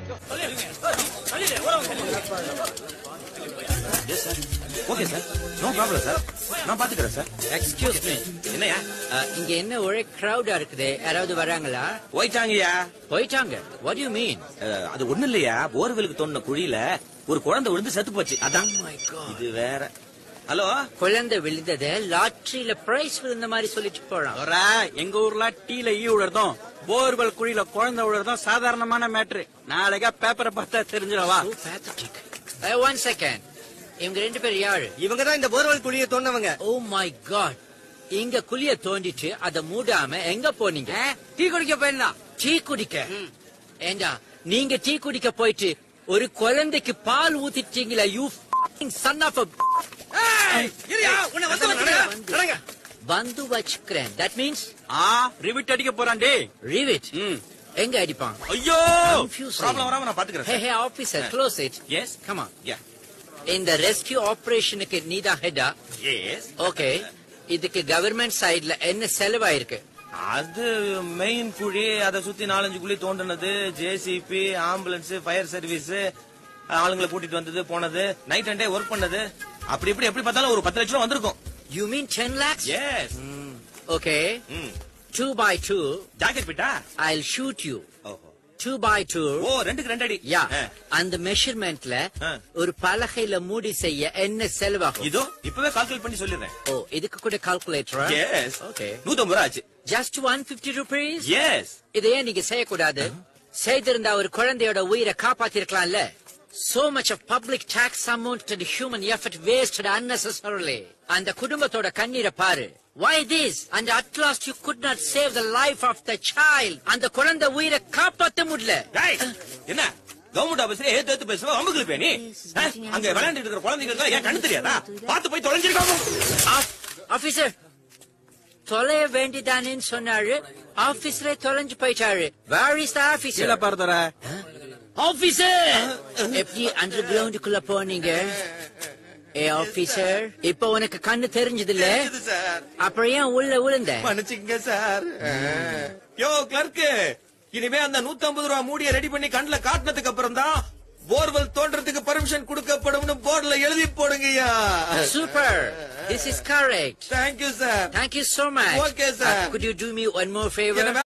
S sir okay sir no problem sir நான் பாத்துக்கிறேன் sir excuse me என்னையா இங்க என்ன ஒரே கிரௌடா இருக்குது யாராவது வராங்களா போயிட்டாங்கய்யா போயிட்டாங்க வாட் யூ மீன் அஹ், அது ஒண்ணு இல்லையா போர்வெலுக்கு தோண்டின குழியில ஒரு குழந்தை விழுந்து செத்து போச்சு அதான் இது வேற ஹலோ குழந்தை விழுந்தத லாட்டரியில பிரைஸ் விழுந்த மாதிரி சொல்லிட்டு போறான் ஒரா, எங்க ஊர்ல டீல ஈ விழுறதும் போர்வெல் குழியில குழந்தை விழுறதும் சாதாரணமான மேட்ரு நாளைக்கா பேப்பரை பார்த்தா தெரிஞ்சிடவா So pathetic. Uh, one second. இவங்க ரெண்டு பேர் யாரு இவங்க தான் இந்த போர்வெல் குழியை தோண்டவங்க ஓ மை காட் இங்க குழிய தோண்டிட்டு அத மூடாம எங்க போனீங்க டீ குடிக்க போயிருந்தா டீ குடிக்க ஏண்டா நீங்க டீ குடிக்க போயிட்டு ஒரு குழந்தைக்கு பால் ஊத்திட்டீங்களா யூ சன் ஆஃப் வந்து வச்சுக்கிறேன் தட் மீன்ஸ் ஆ ரிவிட் அடிக்க போறான் டே ரீவிட் ம். எங்க அடிப்பான் ஐயோ Confusing. ப்ராப்ளம் வராம நான் பாத்துக்கிறேன் hey sir hey officer close it yes come on yeah இந்த ரெஸ்கியூ ஆபரேஷனுக்கு நீதான் ஹெட்டா எஸ் ஓகே இதுக்கு கவர்மெண்ட் சைடுல என்ன செலவாயிருக்கு அது மெயின் குழி அதை சுத்தி நாலஞ்சு குழி தோண்டினது ஜேசிபி ஆம்புலன்ஸ் ஃபயர் சர்வீஸ் ஆளுங்களை கூட்டிட்டு வந்தது போனது நைட் அண்ட் டே ஒர்க் பண்ணது அப்படி இப்படி எப்படி பார்த்தாலும் ஒரு பத்து லட்சம் ரூபா வந்திருக்கும் you mean ten lakhs yes okay hmm two by two jacket பிட்டா ஐ ஷூட் யூ ஓஹோ டூ பை டூ ஓ ரெண்டுக்கு ரெண்டு அடி யா ஆ. அந்த மெஷர்மெண்ட்ல ஆ. ஒரு பலகையில மூடி செய்ய என்ன செலவாகும் இதோ இப்பவே கால்குலேட் பண்ணி சொல்லிடுறேன் ஓ இதுக்கு கூட கால்குலேட்டர் எஸ் ஓகே நூத்தம்பது ரூபா ஆச்சு just one fifty rupees yes இதை ஏன் நீங்க செய்யக்கூடாது செய்திருந்தா ஒரு குழந்தையோட உயிரை காப்பாத்திருக்கலாம்ல So much of public tax amount to the human effort wasted unnecessarily. அந்த குடும்பத்தோட கண்ணீரை பாரு Why this? And at last you could not save the life of the child. அந்த குழந்தை உயிரை காப்பாத்த முடியல டேய், என்ன கவர்மெண்ட் ஆபீஸ்ல ஏத்து ஏத்து பேசுவ அமுக்கு நீ ஆ? அங்க விளையாண்டுட்டு இருக்கிற குழந்தைங்களுக்கு ஏன் கண்ணு தெரியாதா பார்த்து போய் தொலைஞ்சிருக்காம ஆபீசர் தொலைய வேண்டிதானேன்னு சொன்னாரு ஆபீஸ்ல தொலைஞ்சு போயிட்டாரு வேர் இஸ் த கீழே ஆபீசர் பாருதர ஆபீசர் எப்படி அண்டர் கிரவுண்டுக்குள்ள போனீங்க ஏ ஆபீசர் இப்ப உனக்கு கண்ணு தெரிஞ்சது இல்ல சார் அப்புறம் ஏன் உள்ள விழுந்த மன்னிச்சுங்க சார் யோ கிளர்க் இனிமே அந்த 150 ரூபா மூடிய ரெடி பண்ணி கண்ணுல காட்டினதுக்கு அப்புறம் தான் போர்வெல் தோன்றதுக்கு பர்மிஷன் கொடுக்கப்படும்னு போர்டுல எழுதி போடுங்கய்யா super this is correct thank you sir Thank you so much. Okay, sir. Uh, could you do me one more favor? என்ன